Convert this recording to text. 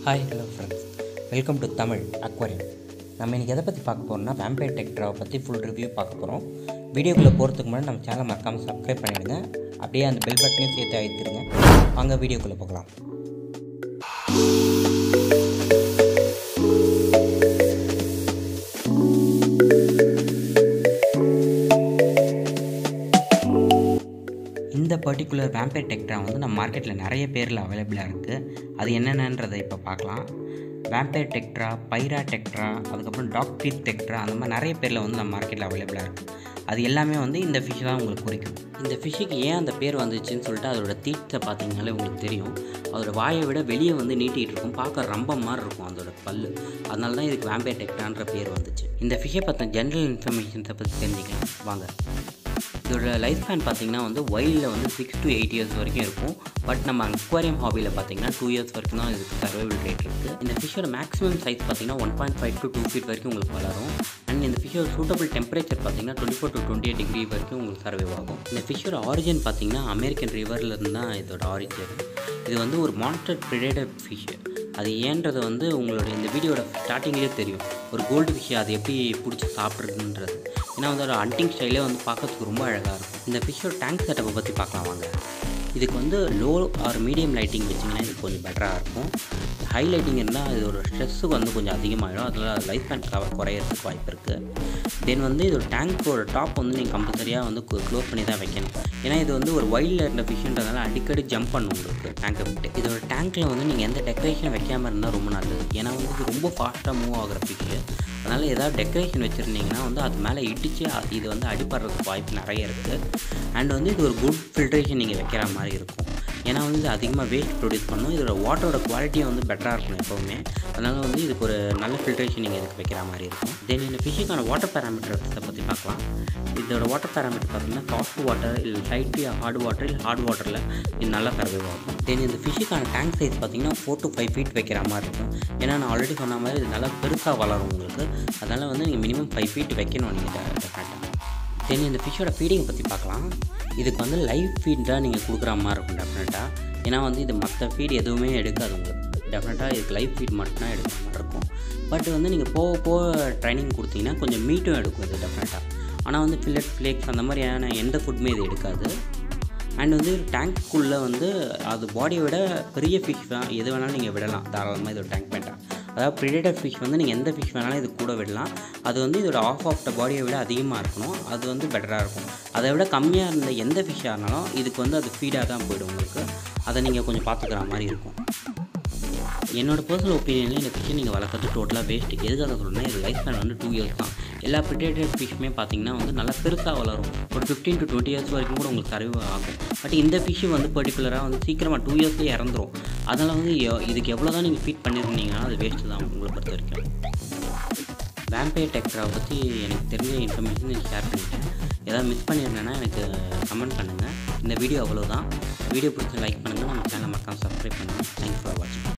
hi hello friends welcome to Tamil aquarium நம்ம இன்றைக்கி எதை பற்றி பார்க்க போகிறோம்னா வேம்பையர் டெக்ட்ராவை பற்றி ஃபுல் ரிவ்யூ பார்க்க போகிறோம் வீடியோக்குள்ளே போகிறதுக்கு முன்னாடி நம்ம சேனலை மறக்காமல் சப்ஸ்கிரைப் பண்ணிவிடுங்க அப்படியே அந்த பெல் பட்டனையும் சேர்த்து அழுத்திடுங்க வாங்க வீடியோக்குள்ளே போகலாம் இந்த பர்டிகுலர் வேம்பையர் டெக்ட்ரா வந்து நம்ம மார்க்கெட்டில் நிறைய பேரில் அவைலபிளாக இருக்குது அது என்னென்னன்றதை இப்போ பார்க்கலாம் வேம்பையர் டெக்ட்ரா பைரா டெக்ட்ரா அதுக்கப்புறம் டாக்டீத் டெக்ட்ரா அந்த மாதிரி நிறைய பேரில் வந்து நம்ம மார்க்கெட்டில் அவைலபிளாக இருக்குது அது எல்லாமே வந்து இந்த ஃபிஷ் தான் உங்களுக்கு குறிக்கும் இந்த ஃபிஷ்ஷுக்கு ஏன் அந்த பேர் வந்துச்சுன்னு சொல்லிட்டு அதோட தீட்டை பார்த்தீங்கனாலே உங்களுக்கு தெரியும் அதோட வாயை விட வெளியே வந்து நீட்டிகிட்டு இருக்கும் பார்க்க ரொம்ப மாதிரி இருக்கும் அதோட பல் அதனால தான் இதுக்கு வேம்பையர் டெக்ட்ரான்ற பேர் வந்துச்சு இந்த ஃபிஷ்ஷை பற்றின ஜென்ரல் இன்ஃபர்மேஷன்ஸை பற்றி தெரிஞ்சுக்கலாம் வாங்க இதோட லைஃப் ஸ்பேன் பார்த்தீங்கன்னா வந்து வைல்டில் வந்து சிக்ஸ் to எயிட் இயர்ஸ் வரைக்கும் இருக்கும் பட் நம்ம அக்வாரியம் ஹாபியில் பார்த்தீங்கன்னா டூ இயர்ஸ் வரைக்கும் தான் இதுக்கு சர்வைவல் ரேட் இருக்குது இந்த ஃபிஷ்ஷோட மேக்ஸிமம் சைஸ் பார்த்தீங்கன்னா one point five to two feet வரைக்கும் உங்களுக்கு வளரும் அண்ட் இந்த ஃபிஷ்ஷோட சூட்டபிள் டெம்பரேச்சர் பார்த்தீங்கன்னா twenty four to twenty eight degree வரைக்கும் உங்களுக்கு சர்வைவ் ஆகும் இந்த ஃபிஷ்ஷோட ஆரிஜின் பார்த்தீங்கன்னா அமெரிக்கன் ரிவர்லேருந்து தான் இதோட ஆரிஜின் இது வந்து ஒரு மானிட்டர் பிரிடேட்டர் ஃபிஷ் அது ஏன்றது வந்து உங்களோட இந்த வீடியோட ஸ்டார்டிங்லேயே தெரியும் ஒரு கோல்டு ஃபிஷ்ஷை அது எப்படி பிடிச்சி சாப்பிட்றதுன்றது ஏன்னா வந்து ஒரு ஹண்டிங் ஸ்டைலே வந்து பார்க்கறதுக்கு ரொம்ப அழகாக இருக்கும் இந்த ஃபிஷ்ஷோட டேங்க் செட்டப்பை பற்றி பார்க்கலாம் வாங்க இதுக்கு வந்து லோ ஆர் மீடியம் லைட்டிங் வச்சிங்கன்னா இது கொஞ்சம் பெட்டராக இருக்கும் ஹை லைட்டிங் இருந்தால் இது ஒரு ஸ்ட்ரெஸ்ஸு வந்து கொஞ்சம் அதிகமாகிடும் அதில் லைஃப் ஸ்பேன் கவர் குறையிறதுக்கு வாய்ப்பு இருக்குது தென் வந்து இதோட டேங்க்கோட டாப் வந்து நீங்கள் கம்பல்சரியாக வந்து க்ளோஸ் பண்ணி தான் வைக்கணும் ஏன்னா இது வந்து ஒரு வைல்டில் இருந்த ஃபிஷ்ன்றதுனால அடிக்கடி ஜம்ப் பண்ணும் உங்களுக்கு டேங்கை விட்டு இதோட டேங்க்கில் வந்து நீங்கள் எந்த டெக்கரேஷன் வைக்காமல் இருந்தால் ரொம்ப நல்லது ஏன்னா வந்து இது ரொம்ப ஃபாஸ்ட்டாக மூவ் ஆகிற ஃபிஷ்ஷு அதனால் ஏதாவது டெக்கரேஷன் வச்சுருந்தீங்கன்னா வந்து அது மேலே இடித்து இது வந்து அடிப்படுறதுக்கு வாய்ப்பு நிறைய இருக்குது அண்ட் வந்து இது ஒரு குட் ஃபில்ட்ரேஷன் நீங்கள் வைக்கிற மாதிரி இருக்கும் ஏன்னா வந்து இது அதிகமாக வேஸ்ட் ப்ரொடியூஸ் பண்ணும் இதோட வாட்டரோட குவாலிட்டியும் வந்து பெட்டராக இருக்கணும் எப்போவுமே அதனால் வந்து இதுக்கு ஒரு நல்ல ஃபில்ட்ரேஷன் நீங்கள் இதுக்கு வைக்கிற மாதிரி இருக்கும் தென் இந்த ஃபிஷ்ஷுக்கான வாட்டர் பேராமீட்டர்ஸை பற்றி பார்க்கலாம் இதோட வாட்டர் பேராமீட்டர் பார்த்தீங்கன்னா சாஃப்ட் வாட்டர் இல்லை லைட்லி ஹார்ட் வாட்டர் இல்லை ஹார்ட் வாட்டரில் இது நல்லா சர்வைவ் ஆகும் தென் இந்த ஃபிஷ்ஷுக்கான டேங்க் சைஸ் பார்த்தீங்கன்னா ஃபோர் டு ஃபைவ் ஃபீட் வைக்கிற மாதிரி இருக்கும் ஏன்னா நான் ஆல்ரெடி சொன்ன மாதிரி இது நல்லா பெருசாக வளரும் உங்களுக்கு அதனால் வந்து நீங்கள் மினிமம் ஃபைவ் ஃபீட் வைக்கணும் நீங்கள் டெஃபினட்டாக தென் இந்த ஃபிஷ்ஷோட ஃபீடிங்கை பற்றி பார்க்கலாம் இதுக்கு வந்து லைவ் ஃபீட் தான் நீங்கள் கொடுக்குற மாதிரி இருக்கும் டெஃபினட்டாக ஏன்னா வந்து இது மற்ற ஃபீட் எதுவுமே எடுக்காது உங்களுக்கு டெஃபினட்டாக இதுக்கு லைவ் ஃபீட் மட்டும்தான் எடுக்கிற மாதிரி இருக்கும் பட் வந்து நீங்கள் போக போக ட்ரைனிங் கொடுத்தீங்கன்னா கொஞ்சம் மீட்டும் எடுக்கும் இது டெஃபினட்டாக ஆனால் வந்து ஃபில்லட் ஃப்ளேக்ஸ் அந்த மாதிரியான எந்த ஃபுட்டுமே இது எடுக்காது அண்ட் வந்து டேங்க்குள்ளே வந்து அது பாடியை விட பெரிய ஃபிஷ் எது வேணாலும் நீங்கள் விடலாம் தாராளமாக இதோட டேங்க் பேண்ட்டாக அதாவது ப்ரிடேட்டர் ஃபிஷ் வந்து நீங்கள் எந்த ஃபிஷ் வேணாலும் இது கூட விடலாம் அது வந்து இதோட ஆஃப் ஆஃப் த பாடியை விட அதிகமாக இருக்கணும் அது வந்து பெட்டராக இருக்கும் அதை விட கம்மியாக இருந்த எந்த ஃபிஷ்ஷாக இருந்தாலும் இதுக்கு வந்து அது ஃபீடாக தான் போயிடும் உங்களுக்கு அதை நீங்கள் கொஞ்சம் பார்த்துக்கிற மாதிரி இருக்கும் என்னோட பர்சனல் ஒப்பீனியனில் இந்த ஃபிஷ்ஷை நீங்கள் வளர்க்குறது டோட்டலாக வேஸ்ட் எதுக்காக சொல்கிறேன்னா இது லைஃப் ஸ்பேன் வந்து டூ இயர்ஸ் தான் எல்லா ப்ரிடேட்டட் ஃபிஷ்ஷுமே பார்த்தீங்கன்னா வந்து நல்லா பெருசாக வளரும் ஒரு ஃபிஃப்டீன் டு டுவெண்ட்டி இயர்ஸ் வரைக்கும் கூட உங்களுக்கு சர்வ் ஆகும் பட் இந்த ஃபிஷ்ஷு வந்து பர்டிகுலராக வந்து சீக்கிரமாக டூ இயர்ஸ்லேயே இறந்துரும் அதனால் வந்து எ- இதுக்கு எவ்வளோ தான் நீங்கள் ஃபீட் பண்ணியிருந்தீங்கன்னா அது வேஸ்ட்டு தான் உங்களை பொறுத்த வரைக்கும் வேம்பையர் டெக்ட்ராவை பற்றி எனக்கு தெரிஞ்ச இன்ஃபர்மேஷன் ஷேர் பண்ணிட்டேன் ஏதாவது மிஸ் பண்ணியிருந்தேன்னா எனக்கு கமெண்ட் பண்ணுங்கள் இந்த வீடியோ அவ்வளோதான் வீடியோ பிடிச்சி லைக் பண்ணுங்கள் நம்ம சேனலை மறக்காம சப்ஸ்கிரைப் பண்ணுங்கள் தேங்க்ஸ் ஃபார் வாட்சிங்